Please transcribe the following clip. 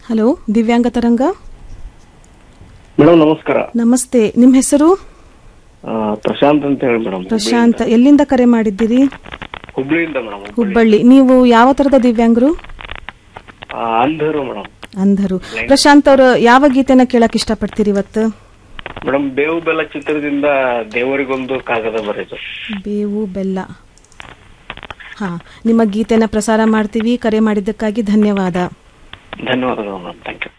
hello ದಿವ್ಯಾಂಗ ತರಂಗ madam ನಮಸ್ಕಾರ ನಮಸ್ತೆ ನಿಮ್ಮ ಹೆಸರು ಆ, ಪ್ರಶಾಂತ್ ಅಂತ ಹೇಳಿ ಮೇಡಮ್ ಪ್ರಶಾಂತ್ ಎಲ್ಲಿಂದ ಕರೆ ಮಾಡಿದ್ದೀರಿ ಹುಬ್ಳಿಯಿಂದ ಮೇಡಮ್ ಹುಬ್ಬಳ್ಳಿ ನೀವು ಯಾವ ತರದ ದಿವ್ಯಾಂಗರು ಅಂಧರು ಮೇಡಮ್ ಅಂಧರು ಪ್ರಶಾಂತ್ ಅವರು ಯಾವ ಗೀತೆನ ಕೇಳಕ್ ಇಷ್ಟಪಡ್ತೀರಿ ಇವತ್ತು ಮೇಡಮ್ ಬೇವು ಬೆಲ್ಲ ಚಿತ್ರದಿಂದ ದೇವರಿಗೊಂದು ಕಾಗದ ಬರೆದು ಬೇವು ಬೆಲ್ಲ ಹಾ ನಿಮ್ಮ ಗೀತೆನ ಪ್ರಸಾರ ಮಾಡ್ತೀವಿ ಕರೆ ಮಾಡಿದ್ದಕ್ಕಾಗಿ ಧನ್ಯವಾದ ಧನ್ಯವಾದಗಳು ಮೇಡಮ್ ಥ್ಯಾಂಕ್ ಯು